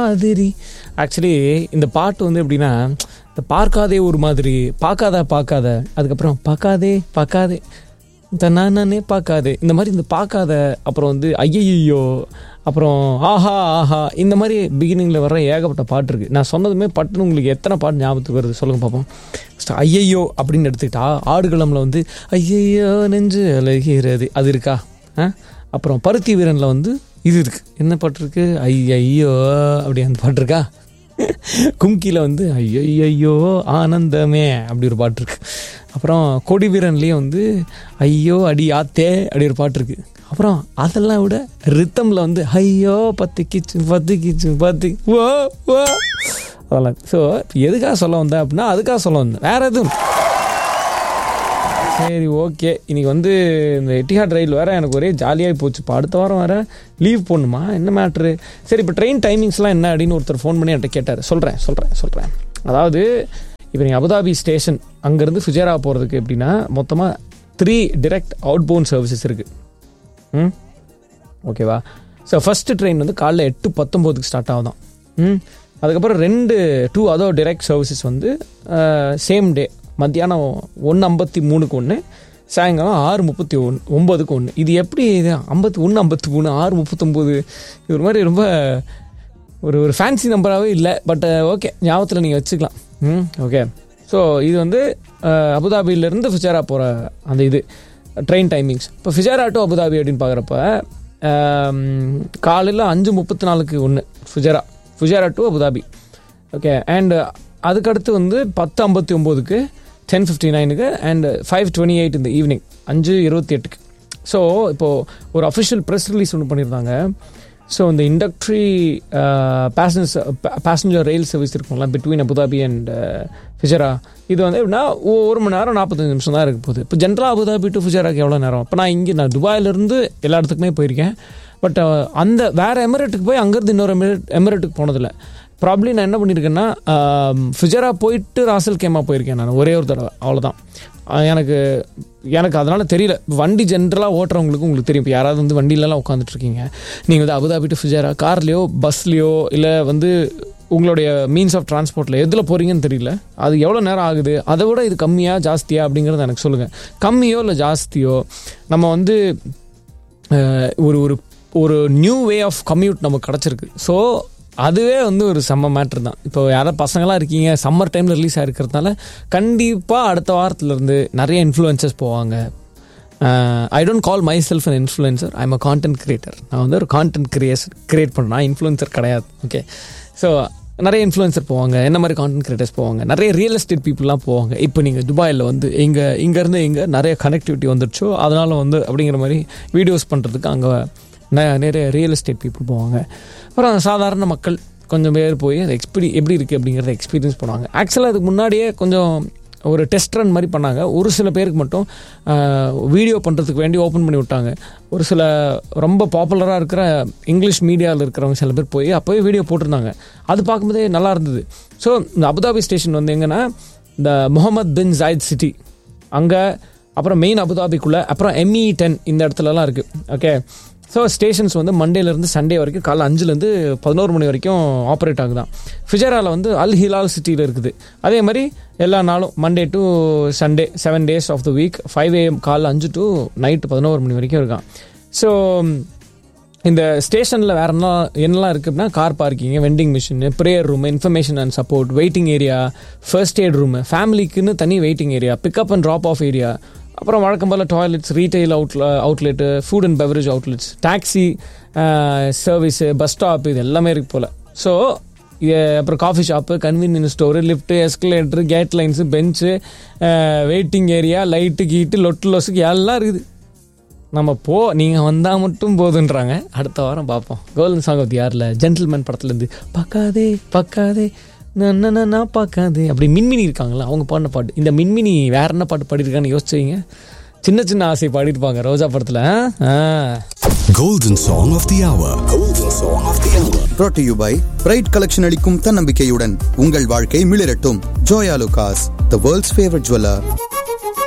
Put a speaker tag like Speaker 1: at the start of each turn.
Speaker 1: மாதிரி ஆக்சுவலி இந்த பாட்டு வந்து எப்படின்னா இந்த பார்க்காதே ஒரு மாதிரி பார்க்காத பார்க்காத அதுக்கப்புறம் பார்க்காதே பார்க்காதே இந்த நானே பார்க்காதே இந்த மாதிரி இந்த பார்க்காத அப்புறம் வந்து ஐயையோ அப்புறம் ஆஹா ஆஹா இந்த மாதிரி பிகினிங்கில் வர ஏகப்பட்ட பாட்டு இருக்குது நான் சொன்னதுமே பட்டுன்னு உங்களுக்கு எத்தனை பாட்டு ஞாபகத்துக்கு வருது சொல்லுங்க பார்ப்போம் ஃபஸ்ட்டு ஐயையோ அப்படின்னு எடுத்துக்கிட்டா ஆடுகளமில் வந்து ஐயையோ நெஞ்சு அழகிறது அது இருக்கா ஆ அப்புறம் பருத்தி வீரனில் வந்து இது இருக்குது என்ன பாட்டு இருக்கு ஐயையோ அப்படி அந்த பாட்டு இருக்கா கும்கியில் வந்து ஐயோ ஆனந்தமே அப்படி ஒரு பாட்டு இருக்கு அப்புறம் கொடி வீரன்லேயே வந்து ஐயோ அடி ஆத்தே அப்படி ஒரு பாட்டு இருக்கு அப்புறம் அதெல்லாம் விட ரித்தமில் வந்து ஐயோ பத்து கிச்சு பத்து கிச்சு பத்து ஓ ஓ அதெல்லாம் ஸோ எதுக்காக சொல்ல வந்தேன் அப்படின்னா அதுக்காக சொல்ல வந்தேன் வேற எதுவும் சரி ஓகே இன்னைக்கு வந்து இந்த எட்டிஹாட் ரயில் வேற எனக்கு ஒரே ஜாலியாக போச்சு இப்போ அடுத்த வாரம் வேற லீவ் போடணுமா என்ன மேட்ரு சரி இப்போ ட்ரெயின் டைமிங்ஸ்லாம் என்ன அப்படின்னு ஒருத்தர் ஃபோன் பண்ணி என்கிட்ட கேட்டார் சொல்கிறேன் சொல்கிறேன் சொல்கிறேன் அதாவது இப்போ நீங்கள் அபுதாபி ஸ்டேஷன் அங்கேருந்து ஃபுஜேரா போகிறதுக்கு எப்படின்னா மொத்தமாக three direct outbound services இருக்குது ம் ஓகேவா ஸோ ஃபஸ்ட்டு ட்ரெயின் வந்து காலைல எட்டு பத்தொம்போதுக்கு ஸ்டார்ட் ஆகுதான் ம் அதுக்கப்புறம் ரெண்டு டூ அதர் டிரெக்ட் சர்வீசஸ் வந்து சேம் டே மத்தியானம் ஒன்று ஐம்பத்தி மூணுக்கு ஒன்று சாயங்காலம் ஆறு முப்பத்தி ஒன்று ஒம்பதுக்கு ஒன்று இது எப்படி இது ஐம்பத்தி ஒன்று ஐம்பத்தி மூணு ஆறு முப்பத்தொம்போது இது ஒரு மாதிரி ரொம்ப ஒரு ஒரு ஃபேன்சி நம்பராகவே இல்லை பட் ஓகே ஞாபகத்தில் நீங்கள் வச்சுக்கலாம் ம் ஓகே ஸோ இது வந்து அஹ், அபுதாபியிலேருந்து ஃபிஜாரா போகிற அந்த இது ட்ரெயின் டைமிங்ஸ் இப்போ ஃபிஜாரா டு அபுதாபி அப்படின்னு பார்க்குறப்ப காலையில் அஞ்சு முப்பத்தி நாலுக்கு ஒன்று Fujairah Fujairah to Abu Dhabi okay and அதுக்கடுத்து வந்து பத்து ஐம்பத்தி ஒம்போதுக்கு டென் ஃபிஃப்டி நைனுக்கு அண்ட் ஃபைவ் டுவெண்ட்டி எயிட் இந்த ஈவினிங் அஞ்சு இருபத்தி எட்டுக்கு ஸோ இப்போது ஒரு அஃபிஷியல் ப்ரெஸ் ரிலீஸ் ஒன்று பண்ணியிருந்தாங்க ஸோ இந்த இண்டக்ட்ரி பேசஞ்சர் பேசஞ்சர் ரயில் சர்வீஸ் இருக்கும்ல பிட்வீன் அபுதாபி அண்ட் ஃபிஜரா இது வந்து எப்படின்னா ஒ- ஒரு மணி நேரம் நாற்பத்தஞ்சு நிமிஷம் தான் இருக்க போகுது இப்போ ஜென்ரலாக அபுதாபி டு ஃபிஜராக்கு எவ்வளோ நேரம் இப்போ நான் இங்கே நான் துபாயிலேருந்து எல்லா இடத்துக்குமே போயிருக்கேன் பட் அந்த வேறு எமிரேட்டுக்கு போய் அங்கேருந்து இன்னொரு எமிரேட் எமிரேட்டுக்கு போனதில்லை ப்ராப்ளி நான் என்ன பண்ணியிருக்கேன்னா ஃபிஜரா போயிட்டு ராசல் கேமா போயிருக்கேன் நான் ஒரே ஒரு தடவை அவ்வளோதான் அஹ் எனக்கு எனக்கு அதனால் தெரியல வண்டி ஜென்ரலாக ஓட்டுறவங்களுக்கு உங்களுக்கு தெரியும் இப்போ யாராவது வந்து வண்டியிலலாம் உட்காந்துட்டு இருக்கீங்க நீங்கள் வந்து அபுதாபி டு ஃபிஜரா கார்லேயோ பஸ்லேயோ இல்லை வந்து உங்களுடைய மீன்ஸ் ஆஃப் டிரான்ஸ்போர்ட்டில் எதில் போகிறீங்கன்னு தெரியல அது எவ்வளோ நேரம் ஆகுது அதை விட இது கம்மியா ஜாஸ்தியா அப்படிங்கிறத எனக்கு சொல்லுங்கள் கம்மியோ இல்லை ஜாஸ்தியோ நம்ம வந்து அஹ், ஒரு ஒரு ஒரு நியூ வே ஆஃப் கம்யூட் நமக்கு கிடச்சிருக்கு ஸோ அதுவே வந்து ஒரு செம்ம மேட்ரு தான் இப்போ யாராவது பசங்களாம் இருக்கீங்க சம்மர் டைமில் ரிலீஸ் ஆகிருக்கிறதுனால கண்டிப்பாக அடுத்த வாரத்துலேருந்து நிறைய இன்ஃப்ளூயன்சஸ் போவாங்க I don't call myself an influencer I'm a content creator நான் வந்து ஒரு கான்டென்ட் கிரியேஸ் கிரியேட் பண்ணேன் நான் இன்ஃப்ளூயன்சர் கிடையாது ஓகே ஸோ நிறைய இன்ஃப்ளூயன்சர் போவாங்க என்ன மாதிரி கான்டென்ட் கிரியேட்டர்ஸ் போவாங்க நிறைய ரியல் எஸ்டேட் பீப்புளெலாம் போவாங்க இப்போ நீங்கள் துபாயில் வந்து இங்கே இங்கேருந்து இங்கே நிறைய கனெக்டிவிட்டி வந்துடுச்சோ அதனால் வந்து அப்படிங்கிற மாதிரி வீடியோஸ் பண்ணுறதுக்கு அங்கே நிறைய ரியல் எஸ்டேட் பீப்புள் போவாங்க அப்புறம் சாதாரண மக்கள் கொஞ்சம் பேர் போய் அந்த எக்ஸ்பீரி எப்படி இருக்குது அப்படிங்கிறத எக்ஸ்பீரியன்ஸ் பண்ணுவாங்க ஆக்சுவலாக அதுக்கு முன்னாடியே கொஞ்சம் ஒரு டெஸ்ட் ரன் மாதிரி பண்ணாங்க ஒரு சில பேருக்கு மட்டும் வீடியோ பண்ணுறதுக்கு வேண்டி ஓப்பன் பண்ணி விட்டாங்க ஒரு சில ரொம்ப பாப்புலராக இருக்கிற இங்கிலீஷ் மீடியாவில் இருக்கிறவங்க சில பேர் போய் அப்போயே வீடியோ போட்டிருந்தாங்க அது பார்க்கும்போதே நல்லா இருந்தது ஸோ இந்த அபுதாபி ஸ்டேஷன் வந்து எங்கன்னா இந்த முகமது பின் ஜாயித் சிட்டி அங்கே அப்புறம் மெயின் அபுதாபிக்குள்ளே அப்புறம் எம்இ டென் இந்த இடத்துலலாம் இருக்குது ஓகே ஸோ ஸ்டேஷன்ஸ் வந்து மண்டேலேருந்து சண்டே வரைக்கும் காலைல அஞ்சுலேருந்து பதினோரு மணி வரைக்கும் ஆப்ரேட் ஆகுதான் ஃபிஜராவில் வந்து அல் ஹிலால் சிட்டியில் இருக்குது அதே மாதிரி எல்லா நாளும் Monday to Sunday seven days of the week five AM காலைல அஞ்சு டு நைட்டு பதினோரு மணி வரைக்கும் இருக்கான் ஸோ இந்த ஸ்டேஷனில் வேற என்ன என்னெல்லாம் இருக்குது அப்படின்னா car parking vending machine prayer room information and support waiting area first aid room ஃபேமிலிக்குன்னு தனி waiting area pickup and drop off area அப்புறம் வழக்கம் போல் டாய்லெட்ஸ் ரீட்டைல் அவுட்ல outlet food and beverage outlets taxi service bus stop இது எல்லாமே இருக்கு போல் ஸோ அப்புறம் coffee shop convenience store lift escalator gate lines bench waiting area light கீட்டு லொட்டு லொசுக்கு எல்லாம் இருக்குது நம்ம போ நீங்கள் வந்தால் மட்டும் போதுன்றாங்க அடுத்த வாரம் பார்ப்போம் கோல்டன் சாங் ஆஃப் யாரில் ஜென்டில்மேன் படத்துலேருந்து பார்க்காதே பார்க்காதே நான் பார்க்காதே அப்படி மின்மினி இருக்காங்களா அவங்க பாடின பாட்டு இந்த மின்மினி வேற என்ன பாட்டு பாடிருக்கான்னு யோசிச்சுவீங்க சின்ன சின்ன ஆசை பாடிருப்பாங்க ரோஜா படத்தில் ஆ
Speaker 2: Golden Song of the Hour. Golden Song of the Hour.
Speaker 3: brought to you by pride collection அளிக்கும் தன்னம்பிக்கையுடன் உங்கள் வாழ்க்கை மிளிரட்டும் Joyalukkas the world's favourite jeweller